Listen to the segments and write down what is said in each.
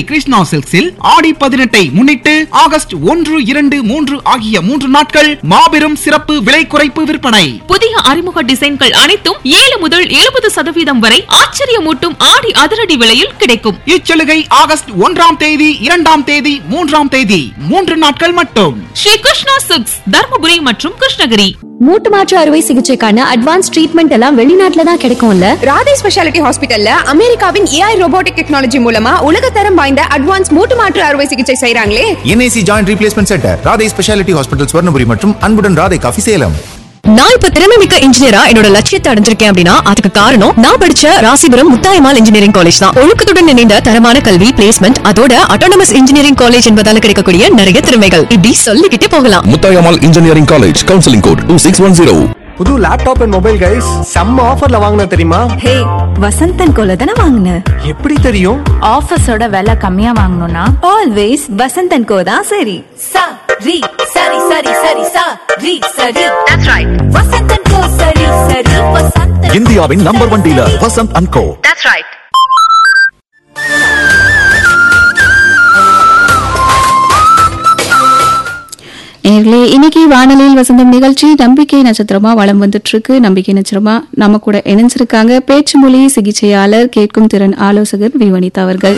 கிருஷ்ணா சில்க்ஸில் ஆடி பதினெட்டை முன்னிட்டு ஆகஸ்ட் ஒன்று இரண்டு மூன்று ஆகிய மூன்று நாட்கள் மாபெரும் சிறப்பு விலை குறைப்பு விற்பனை புதிய அறிமுக டிசைன்கள் அனைத்தும் ஏழு முதல் எழுபது சதவீதம் வரை ஆச்சரியமூட்டும் ஆடி அதிரடி விலையில் கிடைக்கும் இச்சலுகை ஆகஸ்ட் ஒன்றாம் தேதி இரண்டாம் தேதி மூன்றாம் தேதி மூன்று நாட்கள் மட்டும் ஸ்ரீ கிருஷ்ணா சில்க்ஸ் தர்மபுரி மற்றும் கிருஷ்ணகிரி மூட்டு மாற்று அறுவை சிகிச்சைக்கான அட்வான்ஸ் ட்ரீட்மெண்ட் எல்லாம் வெளிநாட்டுல தான் கிடைக்கும்ல ராதே ஸ்பெஷாலிட்டி ஹாஸ்பிட்டல்ல அமெரிக்காவின் ஏஐ ரோபோட்டிக் டெக்னாலஜி மூலமா உலகத்தரம் வாய்ந்த அட்வான்ஸ் மூட்டு மாற்று அறுவை சிகிச்சை செய்றாங்களே NIC joint replacement centre Radhai speciality hospital Swarnapuri மற்றும் அன்புடன் ராதை காஃபி சேலம் நான் இப்ப திறமை மிக்க இன்ஜினியரா என்னோட லட்சியத்தை அடைஞ்சிருக்கேன் அப்படின்னா அதுக்கு காரணம் நான் படிச்ச ராசிபுரம் முத்தாயமால் இன்ஜினியரிங் காலேஜ் தான் ஒழுக்கத்துடன் இணைந்த தரமான கல்வி பிளேஸ்மெண்ட் அதோட அட்டானமஸ் இன்ஜினியரிங் காலேஜ் என்பதால கிடைக்கக்கூடிய நிறைய திறமைகள் இப்படி சொல்லிக்கிட்டே போகலாம் Muthayammal engineering college counselling code two six one zero புது லேப்டாப் அண்ட் மொபைல் கைஸ் செம்ம ஆஃபர்ல வாங்கின தெரியுமா ஹே வசந்தன் கோல தானே வாங்கின எப்படி தெரியும் ஆஃபீஸோட விலை கம்மியா வாங்கணும்னா ஆல்வேஸ் வசந்தன் கோ தான் சரி சா ரி சரி சரி சரி சா ரி சரி தட்ஸ் ரைட் வசந்தன் கோ சரி சரி வசந்தன் இந்தியாவின் number one dealer Vasanth and co that's right நேர்களே இன்னைக்கு வானொலியில் வசந்தம் நிகழ்ச்சி நம்பிக்கை நட்சத்திரமா வளம் வந்துட்டு இருக்கு நம்பிக்கை நட்சத்திரமா நம்ம கூட இணைஞ்சிருக்காங்க பேச்சு மொழி சிகிச்சையாளர் கேட்கும் திறன் ஆலோசகர் வி வனிதா அவர்கள்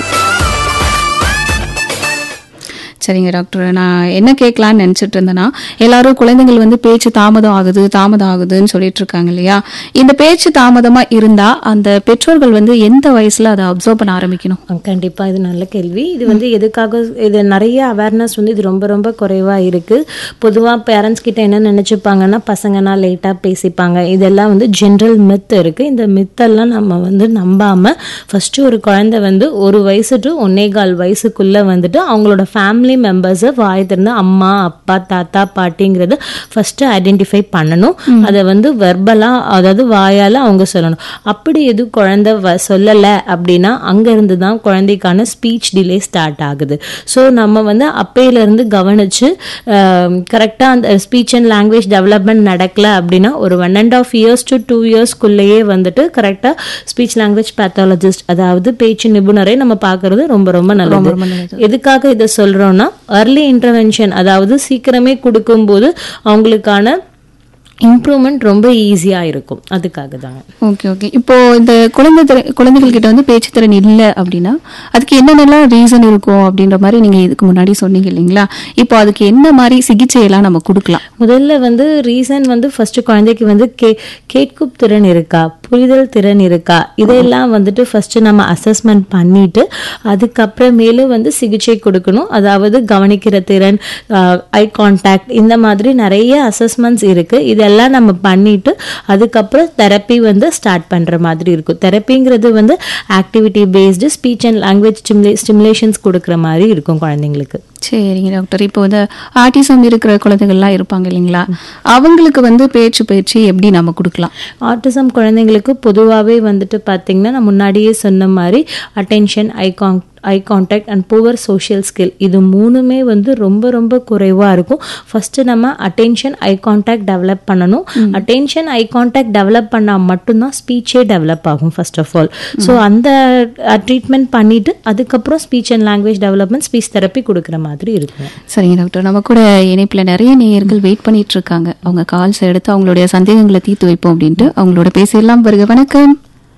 சரிங்க டாக்டர் நான் என்ன கேட்கலான்னு நினச்சிட்டு இருந்தேன்னா எல்லாரும் குழந்தைகள் வந்து பேச்சு தாமதம் ஆகுது தாமதம் ஆகுதுன்னு சொல்லிட்டு இருக்காங்க இல்லையா இந்த பேச்சு தாமதமா இருந்தா அந்த பெற்றோர்கள் வந்து எந்த வயசுல அதை அப்சர்வ் பண்ண ஆரம்பிக்கணும் கண்டிப்பாக இது நல்ல கேள்வி இது வந்து எதுக்காக இது நிறைய அவேர்னஸ் வந்து இது ரொம்ப ரொம்ப குறைவாக இருக்குது பொதுவாக பேரண்ட்ஸ் கிட்ட என்ன நினச்சிப்பாங்கன்னா பசங்கன்னா லேட்டாக பேசிப்பாங்க இதெல்லாம் வந்து ஜென்ரல் மித் இருக்குது இந்த மித்தெல்லாம் நம்ம வந்து நம்பாமல் ஃபஸ்ட்டு ஒரு குழந்தை வந்து ஒரு வயசு டு ஒன்னே கால் வயசுக்குள்ளே வந்துட்டு அவங்களோட ஃபேமிலி மெம்பர்ஸை வாய் திறந்து அம்மா அப்பா தாத்தா பாட்டிங்கிறத ஃபஸ்ட்டு ஐடென்டிஃபை பண்ணணும் அதை வந்து வெர்பலாக அதாவது வாயால் அவங்க சொல்லணும் அப்படி எது குழந்தை வ சொல்லலை அப்படின்னா அங்கேருந்து தான் குழந்தைக்கான ஸ்பீச் டிலே ஸ்டார்ட் ஆகுது ஸோ நம்ம வந்து அப்பையிலேருந்து கவனித்து கரெக்டாக அந்த ஸ்பீச் அண்ட் லாங்குவேஜ் டெவலப்மெண்ட் நடக்கல அப்படின்னா ஒரு one and half years to two இயர்ஸ்க்குள்ளேயே வந்துட்டு கரெக்டாக ஸ்பீச் லாங்குவேஜ் பேத்தாலஜிஸ்ட் அதாவது பேச்சு நிபுணரை நம்ம பார்க்கறது ரொம்ப ரொம்ப நல்லது எதுக்காக இதை சொல்கிறோன்னா அர்லி இன்டர்வென்ஷன் அதாவது சீக்கிரமே கொடுக்கும்போது அவங்களுக்கான இம்ப்ரூவ்மெண்ட் ரொம்ப ஈஸியாக இருக்கும் அதுக்காக தான் ஓகே ஓகே இப்போ இந்த குழந்தை திற- குழந்தைகள் கிட்ட வந்து பேச்சு திறன் இல்லை அப்படின்னா அதுக்கு என்னென்னலாம் ரீசன் இருக்கும் அப்படின்ற மாதிரி நீங்க இதுக்கு முன்னாடி சொன்னீங்க இல்லைங்களா இப்போ அதுக்கு என்ன மாதிரி சிகிச்சை எல்லாம் நம்ம கொடுக்கலாம் முதல்ல வந்து ரீசன் வந்து ஃபர்ஸ்ட் குழந்தைக்கு வந்து கே கேட்கும் திறன் இருக்கா புரிதல் திறன் இருக்கா இதெல்லாம் வந்துட்டு ஃபர்ஸ்ட் நம்ம அசஸ்மெண்ட் பண்ணிட்டு அதுக்கப்புறமேலு வந்து சிகிச்சை கொடுக்கணும் அதாவது கவனிக்கிற திறன் ஐ கான்டாக்ட் இந்த மாதிரி நிறைய அசஸ்மெண்ட்ஸ் இருக்கு இதெல்லாம் நம்ம பண்ணிட்டு அதுக்கப்புறம் தெரப்பி வந்து ஸ்டார்ட் பண்ற மாதிரி இருக்கும் தெரப்பிங்கிறது வந்து activity based speech and language stimulations கொடுக்குற மாதிரி இருக்கும் குழந்தைங்களுக்கு சரிங்க டாக்டர் இப்போ வந்து ஆட்டிசம் இருக்கிற குழந்தைகள்லாம் இருப்பாங்க இல்லைங்களா அவங்களுக்கு வந்து பேச்சு பயிற்சி எப்படி நம்ம கொடுக்கலாம் ஆட்டிசம் குழந்தைங்களுக்கு பொதுவாகவே வந்துட்டு பார்த்தீங்கன்னா நான் முன்னாடியே சொன்ன மாதிரி attention eye con eye contact and poor social skill இது மூணுமே வந்து ரொம்ப ரொம்ப குறைவாக இருக்கும் ஃபஸ்ட்டு நம்ம அட்டென்ஷன் ஐ கான்டாக்ட் டெவலப் பண்ணணும் அட்டென்ஷன் ஐ கான்டாக்ட் டெவலப் பண்ணால் மட்டும்தான் ஸ்பீச்சே டெவலப் ஆகும் ஃபர்ஸ்ட் ஆஃப் ஆல் ஸோ அந்த ட்ரீட்மெண்ட் பண்ணிட்டு அதுக்கப்புறம் speech and language development speech therapy கொடுக்குற மாதிரி இருக்கும் சரிங்க டாக்டர் நம்ம கூட இணைப்புல நிறைய நேயர்கள் வெயிட் பண்ணிட்டு இருக்காங்க அவங்க கால்ஸ் எடுத்து அவங்களுடைய சந்தேகங்களை தீர்த்து வைப்போம் அப்படின்ட்டு அவங்களோட பேசலாம் வருக வணக்கம்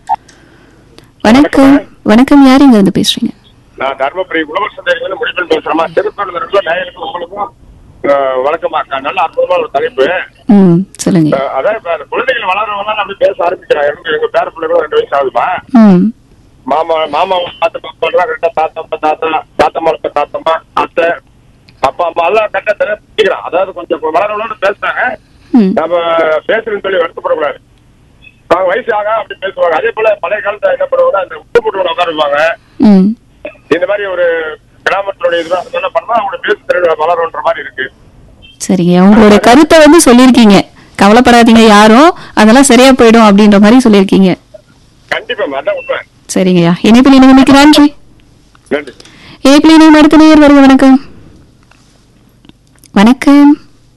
வணக்கம் வணக்கம் யார் இங்க வந்து பேசுறீங்க நான் தர்மபுரி உழவர் சந்தையிலிருந்து முடிப்பன் பேசுறேமா திருப்பூர்ல இருக்க நேயலுக்கும் உங்களுக்கும் அஹ், வணக்கமா அக்கா நல்ல அற்புதமான ஒரு தலைப்பு ம் சொல்லுங்க அஹ், அதான் இப்ப அந்த குழந்தைகள் வளரவங்க அப்படி பேச ஆரம்பிக்கிறாங்க எனக்கு எங்க பேர பிள்ளைகளும் ரெண்டு வயசு ஆகுதுமா ம் மாமா மாமா பார்த்து பண்றா கரெக்டா தாத்தா தாத்தா தாத்தம்மா இருக்க தாத்தம்மா அத்தை அப்பா அம்மா எல்லாம் கரெக்டா தெரிஞ்சுக்கிறான் அதாவது கொஞ்சம் வளரவங்களோட பேசுறாங்க ம் நம்ம பேசுறேன்னு சொல்லி வருத்தப்படக்கூடாது அவங்க வயசு ஆக அப்படி பேசுவாங்க அதே போல பழைய காலத்துல என்ன பண்ணுவாங்க அந்த உப்பு போட்டு உட்காருவாங்க ம் இந்த மாதிரி ஒரு கிராமத்தினுடைய இதுதான் அதெல்லாம் பண்ணா அவங்களோட பேசு திறன் வளரும்ன்ற மாதிரி இருக்கு சரிங்க உங்களோட கருத்தை வந்து சொல்லியிருக்கீங்க கவலைப்படாதீங்க யாரும் அதெல்லாம் சரியா போயிடும் அப்படின்ற மாதிரி சொல்லியிருக்கீங்க கண்டிப்பா அதான் உண்மை சரிங்கய்யா இணைப்பில் இணைக்கு நன்றி நன்றி இணைப்பில் இணையம் அடுத்த நேயர் வருக வணக்கம் வணக்கம்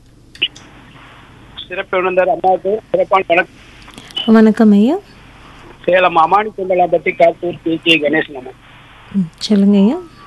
சிறப்பு விருந்தார் அம்மாவுக்கு சிறப்பான வணக்கம் வணக்கம் ஐயா சேலம் அமானி குண்டலாம்பட்டி காத்தூர் பி கே கணேசன் அம்மா ம், சொல்லுங்க ஐயா